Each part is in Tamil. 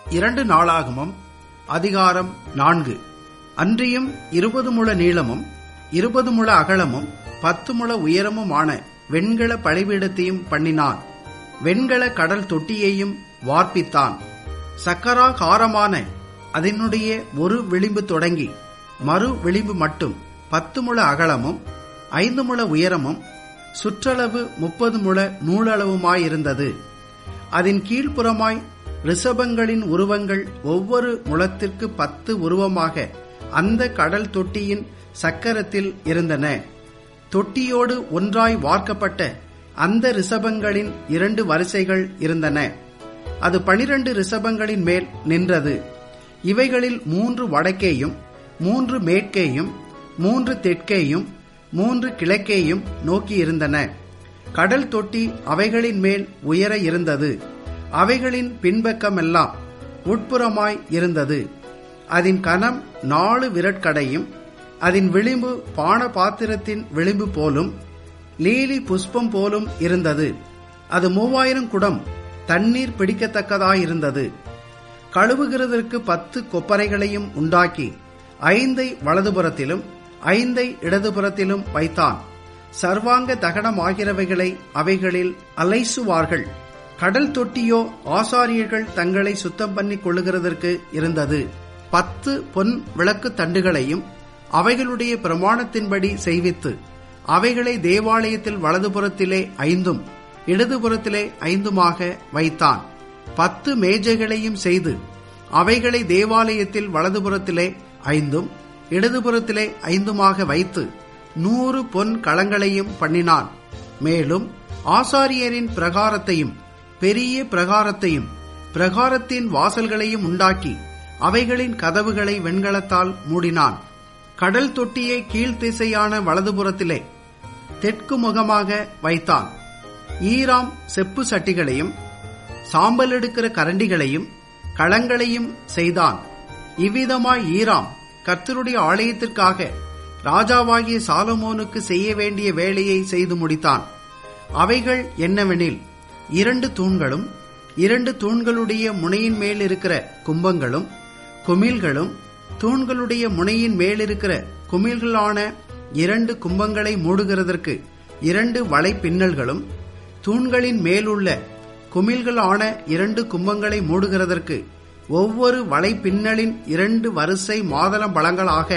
இரண்டு நாளாகமம் அதிகாரம் நான்கு அன்றியும் இருபது முழ நீளமும் இருபது முழ அகலமும் பத்து முழ உயரமுமான வெண்கல பழிபீடத்தையும் பண்ணினான் வெண்கல கடல் தொட்டியையும் வார்ப்பித்தான் சக்கராகாரமான அதனுடைய ஒரு விளிம்பு தொடங்கி மறு விளிம்பு மட்டும் பத்து முழ அகலமும் ஐந்து முழ உயரமும் சுற்றளவு முப்பது முழ நூலளவுமாயிருந்தது அதன் கீழ்ப்புறமாய் ரிஷபங்களின் உருவங்கள் ஒவ்வொரு முழத்திற்கு பத்து உருவமாக அந்த கடல் தொட்டியின் சக்கரத்தில் இருந்தன தொட்டியோடு ஒன்றாய் வார்க்கப்பட்ட அந்த ரிஷபங்களின் இரண்டு வரிசைகள் இருந்தன அது பனிரண்டு ரிஷபங்களின் மேல் நின்றது இவைகளில் மூன்று வடக்கேயும் மூன்று மேற்கேயும் மூன்று தெற்கேயும் மூன்று கிழக்கேயும் நோக்கியிருந்தன கடல் தொட்டி அவைகளின் மேல் உயர இருந்தது அவைகளின் பின்பக்கமெல்லாம் உட்புறமாய் இருந்தது அதன் கனம் நாலு விரட்கடையும் அதன் விளிம்பு பான பாத்திரத்தின் விளிம்பு போலும் லீலி புஷ்பம் போலும் இருந்தது அது மூவாயிரம் குடம் தண்ணீர் பிடிக்கத்தக்கதாயிருந்தது கழுவுகிறதற்கு பத்து கொப்பரைகளையும் உண்டாக்கி ஐந்தை வலதுபுறத்திலும் ஐந்தை இடதுபுறத்திலும் வைத்தான் சர்வாங்க தகனமாகிறவைகளை அவைகளில் அலைசுவார்கள் கடல் தொட்டியோ ஆசாரியர்கள் தங்களை சுத்தம் பண்ணி கொள்ளுகிறதற்கு இருந்தது பத்து பொன் விளக்கு தண்டுகளையும் அவைகளுடைய பிரமாணத்தின்படி செய்வித்து அவைகளை தேவாலயத்தில் வலதுபுறத்திலே ஐந்தும் இடதுபுறத்திலே ஐந்துமாக வைத்தான் பத்து மேஜைகளையும் செய்து அவைகளை தேவாலயத்தில் வலதுபுறத்திலே ஐந்தும் இடதுபுறத்திலே ஐந்துமாக வைத்து நூறு பொன் களங்களையும் பண்ணினான் மேலும் ஆசாரியரின் பிரகாரத்தையும் பெரிய பிரகாரத்தையும் பிரகாரத்தின் வாசல்களையும் உண்டாக்கி அவைகளின் கதவுகளை வெண்கலத்தால் மூடினான் கடல் தொட்டியை கீழ்த்திசையான வலதுபுறத்திலே தெற்கு முகமாக வைத்தான் ஈராம் செப்பு சட்டிகளையும் சாம்பல் எடுக்கிற கரண்டிகளையும் களங்களையும் செய்தான் இவ்விதமாய் ஈராம் கர்த்தருடைய ஆலயத்திற்காக ராஜாவாகிய சாலமோனுக்கு செய்ய வேண்டிய வேலையை செய்து முடித்தான் அவைகள் என்னவெனில் இரண்டு தூண்களும் இரண்டு தூண்களுடைய முனையின் மேல் இருக்கிற கும்பங்களும் குமிழ்களும் தூண்களுடைய முனையின் மேலிருக்கிற குமிழ்களான இரண்டு கும்பங்களை மூடுகிறதற்கு இரண்டு வலை பின்னல்களும் தூண்களின் மேலுள்ள குமிழ்களான இரண்டு கும்பங்களை மூடுகிறதற்கு ஒவ்வொரு வலை பின்னலின் இரண்டு வரிசை மாதளம் பழங்களாக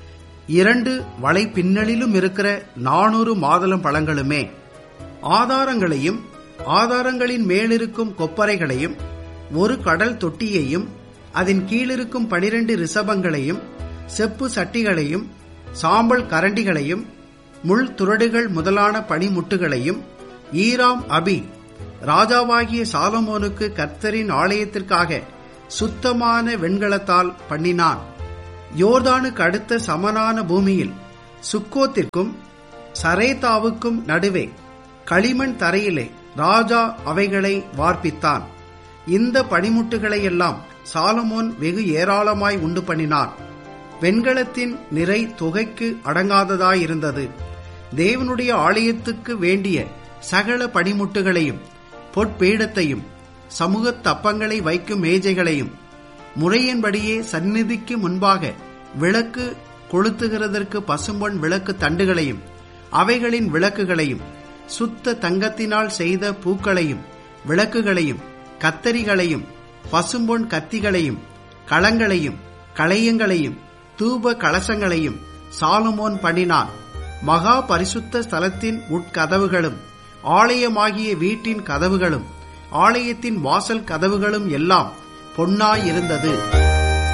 இரண்டு வலை பின்னலிலும் இருக்கிற நானூறு மாதளம் பழங்களுமே ஆதாரங்களையும் ஆதாரங்களின் மேலிருக்கும் கொப்பரைகளையும் ஒரு கடல் தொட்டியையும் அதன் கீழிருக்கும் பனிரெண்டு ரிஷபங்களையும் செப்பு சட்டிகளையும் சாம்பல் கரண்டிகளையும் முள் துரடுகள் முதலான பனிமுட்டுகளையும் ஈராம் அபி ராஜாவாகிய சாலமோனுக்கு கர்த்தரின் ஆலயத்திற்காக சுத்தமான வெண்கலத்தால் பண்ணினான் யோர்தானுக்கு அடுத்த சமனான பூமியில் சுக்கோத்திற்கும் சரேதாவுக்கும் நடுவே களிமண் தரையிலே ராஜா அவைகளை வார்ப்பித்தான் இந்த பனிமுட்டுகளை எல்லாம் சாலமோன் வெகு ஏராளமாய் உண்டு பண்ணினார் வெண்கலத்தின் நிறை தொகைக்கு அடங்காததாயிருந்தது தேவனுடைய ஆலயத்துக்கு வேண்டிய சகல பனிமுட்டுகளையும் பொற்பீடத்தையும் சமூக தப்பங்களை வைக்கும் மேஜைகளையும் முறையின்படியே சந்நிதிக்கு முன்பாக விளக்கு கொளுத்துகிறதற்கு பசும்பொன் விளக்கு தண்டுகளையும் அவைகளின் விளக்குகளையும் சுத்த தங்கத்தினால் செய்த பூக்களையும் விளக்குகளையும் கத்தரிகளையும் பசும்பொன் கத்திகளையும் களங்களையும் களையங்களையும் தூப கலசங்களையும் சாலுமோன் பண்ணினான் மகா பரிசுத்த ஸ்தலத்தின் உட்கதவுகளும் ஆலயமாகிய வீட்டின் கதவுகளும் ஆலயத்தின் வாசல் கதவுகளும் எல்லாம் பொன்னாயிருந்தது